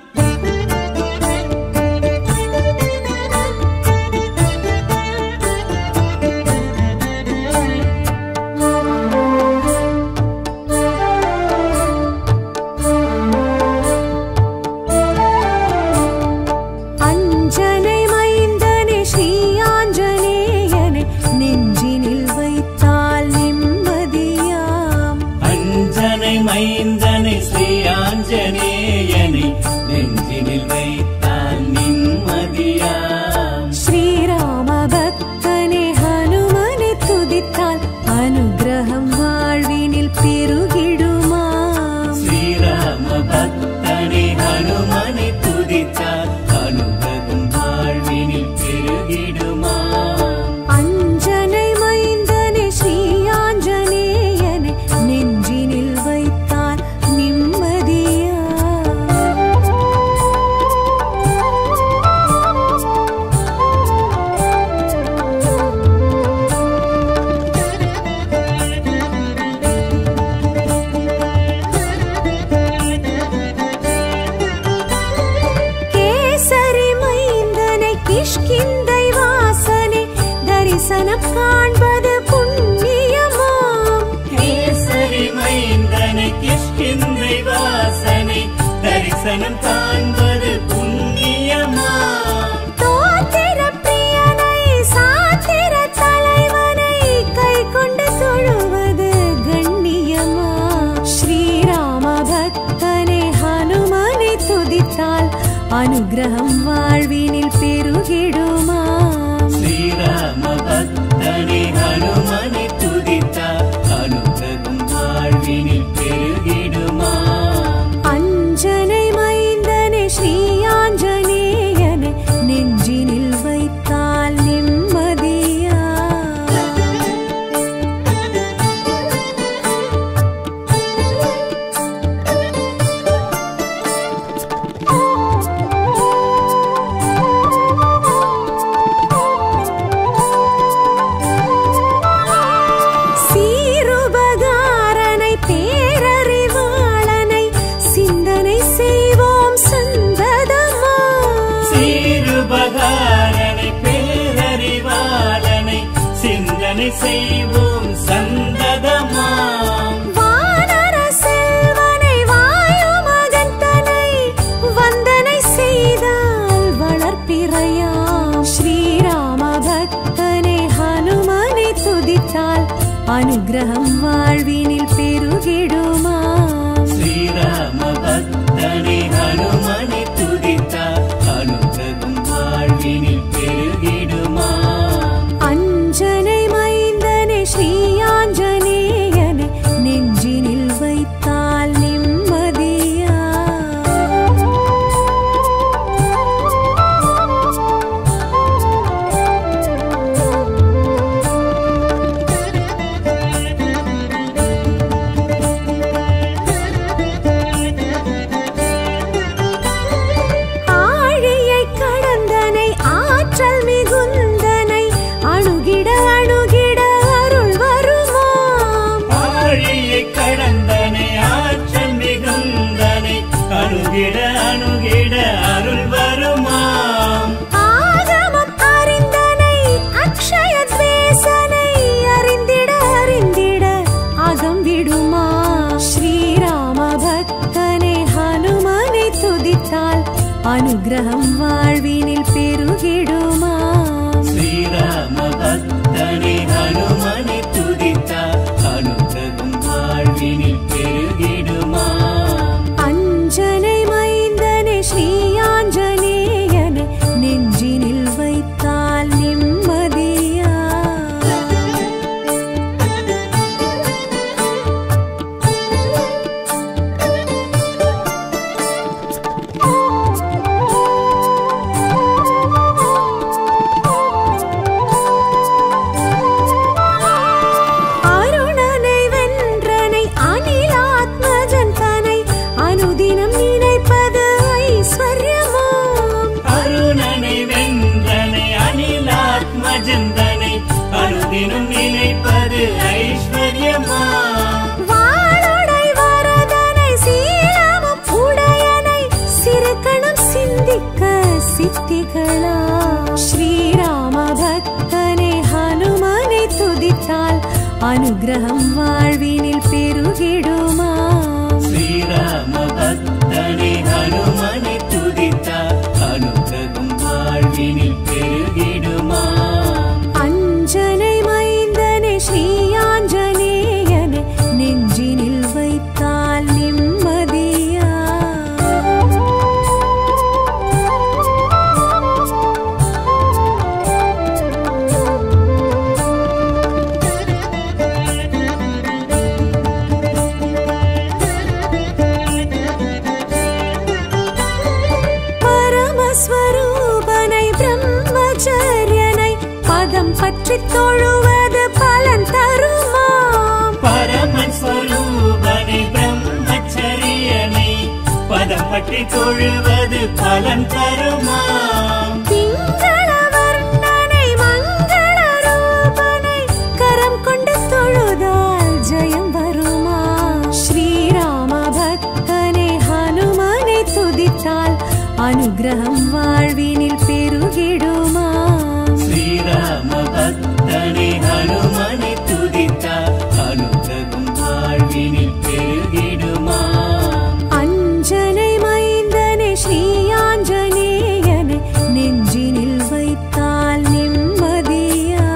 அஞ்சனை மைந்தனே ஸ்ரீ ஆஞ்சநேயனே நெஞ்சினில் வைத்தால் நிம்மதியாம் அஞ்சனை மைந்தனை ஸ்ரீ ஆஞ்சநேயனை நெஞ்சினில் வைத்தால் நிம்மதியாம் ஸ்ரீராம பக்தனே ஹனுமனை துதித்தால் அனுகிரகம் வாழ்வினில் பெருகிடுமாம் ஸ்ரீராம பக்தனை ஹனுமனை துதித்தார் அனுபவம் வாழ்வினில் பெருகிடுமா அஞ்சனை மைந்தனே ஸ்ரீ ஆஞ்சநேயனே நெஞ்சினில் வைத்தால் நிம்மதியாம் கேசரி மைந்தனை கிஷ்கிந்தை வாசனை தரிசனம் காண்பது புண்ணியமாம் கேசரி மைந்தனை கிஷ்கிந்தை வாசனை தரிசனம் காண்பது புண்ணியமா தோத்திர பிரியனை சாத்திர தலைவனை கை கொண்டு தொழுவது கண்ணியமா ஸ்ரீராம பக்தனை ஹனுமனை துதித்தால் அனுகிரகம் வாழ்வினில் பெருகிடுமாம் ஸ்ரீராம பக்தனை ஹனுமனை துதித்தார் அனுபவம் வாழ்வினில் பெருகிடுமா அஞ்சனை மைந்தனே ஸ்ரீ ஆஞ்சநேயனை நெஞ்சினில் வைத்தால் நிம்மதியா அர்ச்சனை செய்வோம் சந்ததமாம் வானர செல்வனை வாயு மகன் தனை வந்தனை செய்தால் வளர்ப்பிறையாம் ஸ்ரீராம பக்தனை ஹனுமனை துதித்தால் அனுகிரகம் வாழ்வினில் பெருகிடுமாம் ஸ்ரீராம பக்தனை ஹனுமனை துதித்தார் அனுகிரகம் வாழ்வினில் பெருகிடுமாம் அஞ்சனை மைந்தனை ஸ்ரீயாஞ்சனேயனை நெஞ்சினில் வைத்தால் நிம்மதியா ஆழியை கடந்தனை ஆற்றல் மிகுந்தனை அணுகிட அணுகிட அருள் வருமாம் ஆழியை கடந்தனை ஆற்றல் மிகுந்தனை அணுகிட அணுகிட அருள் வருமாம் ஆகமம் அறிந்தனை அக்ஷய தேசனை அறிந்திட அறிந்திட அகம் விடுமா ஸ்ரீராம பக்தனை ஹனுமனை துதித்தால் அனுகிரகம் வாழ்வினில் பெருகிடுமா ஸ்ரீராம பக்தனை ஹனுமனை துதித்தார் அனுகிரகம் வாழ்வினில் பெருகிடுமாம் அஞ்சனை மைந்தனை ஸ்ரீயாஞ்சனேயனை நெஞ்சினில் வைத்தால் நிம்மதியா அருணனை வென்றனை அனிலாத்மஜன் தனை அனுதினம் நினைப்பது ஐஸ்வர்யமாம் அருணனை வென்றனை அனிலாத்மஜந்தனை அனுதினம் நினைப்பது ஐஸ்வர்யமாம் வாளுடை வரதனை சீலமும் உடையனை சிறுகணம் சிந்திக்க சித்திகளா ஸ்ரீராம பக்தனை ஹனுமனை துதித்தால் அனுகிரகம் வாழ்வினில் பெருகிடுமா ஸ்ரீராம பக்தனை ஹனுமனை துதித்தார் அனுகிரகம் வாழ்வினில் பெருகிடுமாம் அஞ்சனை மைந்தனை ஸ்ரீயாஞ்சனேயனை நெஞ்சினில் வைத்தால் நிம்மதியா பரமஸ்வரூபனை பிரம்மச்சரியனை பதம் பற்றி தொழுவது பலன் தருமாம் பரமன் ஸ்வரூபனை பிரம்மச்சரியனை பதம் பற்றி தொழுவது பலன் தருமாம் திங்கள வர்ணனை மங்கள ரூபனை கரம் கொண்டு தொழுதால் ஜெயம் வருமா ஸ்ரீராம பக்தனை ஹனுமனை துதித்தால் அனுகிரகம் வாழ்வினில் பெருகிடுமா ஸ்ரீராம பக்தனை ஹனுமனை துதித்தார் அனுகிரகம் வாழ்வினில் பெருகிடுமாம் அஞ்சனை மைந்தனை ஸ்ரீயாஞ்சனேயனை நெஞ்சினில் வைத்தால் நிம்மதியா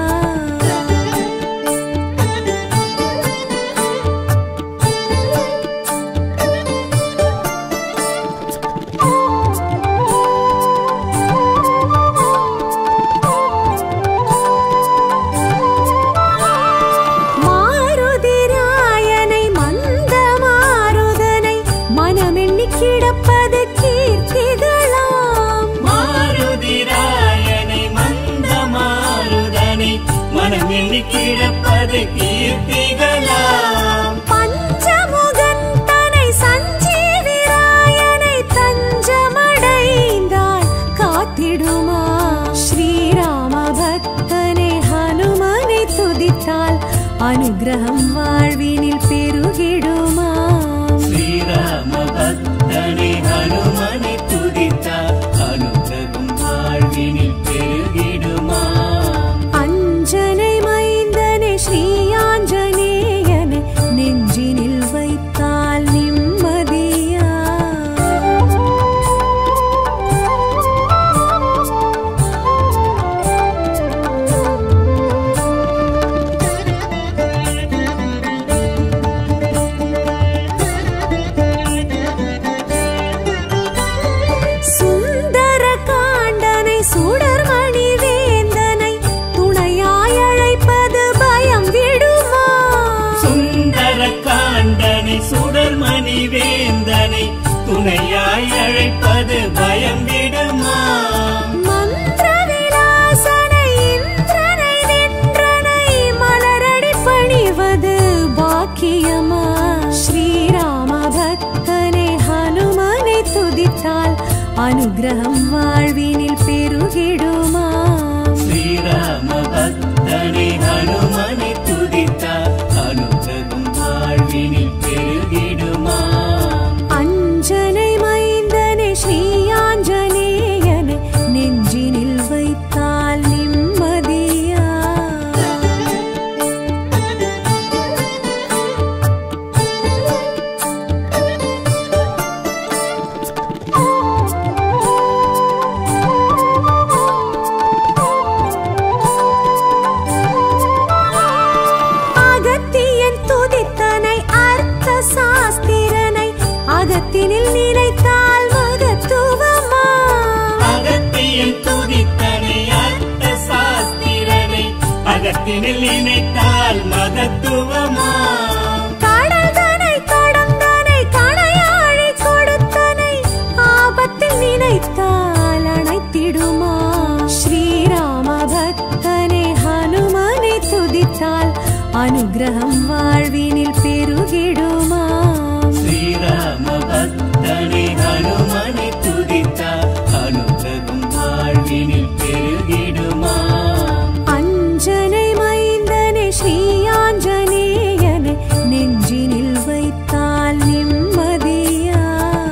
மாருதிராயனை மந்த மாருதனை மனமெண்ணி கிடப்பது கீர்த்திகளாம் மாருதிராயனை மந்த மாருதனை மனம் எண்ணி கிடப்பது கீர்த்திகளாம் பஞ்சமுகன் தனை சஞ்சீவிராயனை தஞ்சமடைந்தால் காத்திடுமா ஸ்ரீராம பக்தனை ஹனுமனை துதித்தால் அனுகிரகம் வாழ்வினில் பெருகிடுமா ஸ்ரீராம பக்தனை ஹனுமனை துதித்தார் அனுகிரகம் வாழ்வினில் பெருகிடுமாம் அஞ்சனை மைந்தனை அழைப்பது பயம் விடுமா மந்திர விலாசனை இந்திரனை நின்றனை மலரடி பணிவது பாக்கியமா ஸ்ரீராம பக்தனை ஹனுமனை துதித்தால் அனுகிரகம் வாழ்வினில் பெருகிடுமா ஸ்ரீராம பக்தனை ஹனுமனை துதித்தார் அனுகிரகம் வாழ்வினில் பெருகிடுமா அஞ்சனை மைந்தனை ஸ்ரீயாஞ்சனேயனை நெஞ்சினில் வைத்தால் நிம்மதியா அகத்தியன் துதித்தனை அர்த்த சாஸ்திரனை அகத்தினில் நினைத்தால் மகத்துவமா அகத்தியன் துதித்தனை அர்த்த சாஸ்திரனை அகத்தினில் நினைத்தால் மகத்துவமா கடல்தனை கடந்தனை கணையாழி கொடுத்தனை ஆபத்தில் நினைத்தால் அணைத்திடுமா ஸ்ரீராம பக்தனை ஹனுமனை துதித்தால் அனுகிரகம் வாழ்வினில் பெருகிடுமா ஸ்ரீராம பக்தனை ஹனுமனை துதித்தார் அனுகிரகம் வாழ்வினில் பெருகிடுமா அஞ்சனை மைந்தனை ஸ்ரீயாஞ்சனேயனை நெஞ்சினில் வைத்தால் நிம்மதியா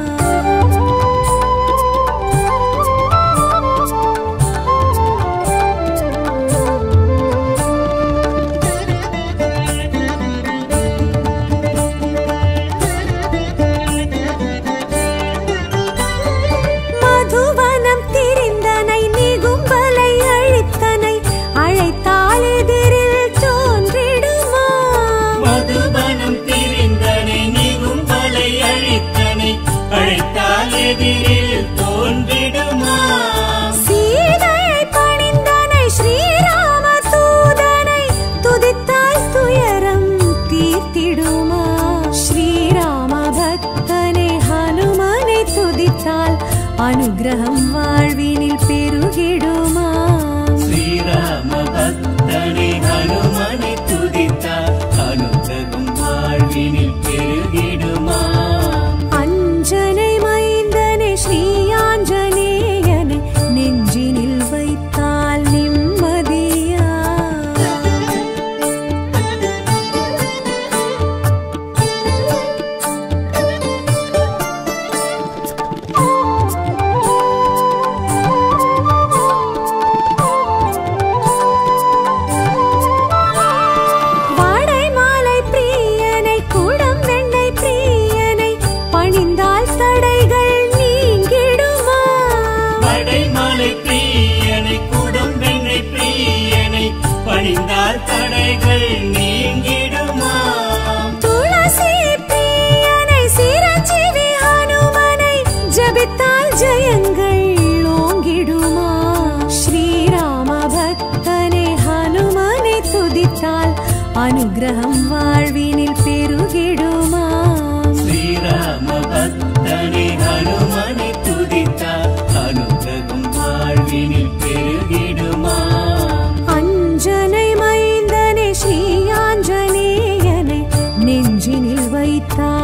மதுவனம் திரிந்தனை நிகும்பலை அழித்தனை அழைத்தால் எதிரில் தோன்றிடுமா மதுபனம் திரிந்தனை நீவும் பலை அழித்தனை அழைத்தால் எதிரில் தோன்றிடுமா சீதையை பணிந்தனை ஸ்ரீராம தூதனை துதித்தால் துயரம் தீர்த்திடுமா ஸ்ரீராம பக்தனை ஹனுமனை துதித்தால் அனுகிரகம் வாழ்வினில் பெருகிடுமா ஸ்ரீராம பக்தனை ஹனுமனை துதித்தார் அனுகிரகம் வாழ்வினில் பெருகிடுமா அஞ்சனை மைந்தனை ஸ்ரீயாஞ்சனேயனை நெஞ்சினில் வைத்தால் நிம்மதியா வாடைமாலை பிரியனை குடம் வெண்ணெய் பிரியனை பணிந்தால் தடைகள் நீங்கிடுமா படைமலை பிரியனை குடம்பெண்ணை பிரியனை பணிந்தால் தடைகள் நீங்கிடுமா துளசி பிரியனை சிரஞ்சீவி ஹனுமனை ஜபித்தால் ஜெயங்கள் ஓங்கிடுமா ஸ்ரீராம பக்தனை ஹனுமனை துதித்தால் அனுகிரகம் வாழ்வினில் பெருகிடுமா ஸ்ரீராம பக்தனை ஹனுமனை துதித்தார் அனுகிரகம் வாழ்வினில் பெருகிடுமா அஞ்சனை மைந்தனை ஸ்ரீயாஞ்சனேயனை நெஞ்சினில் வைத்தால்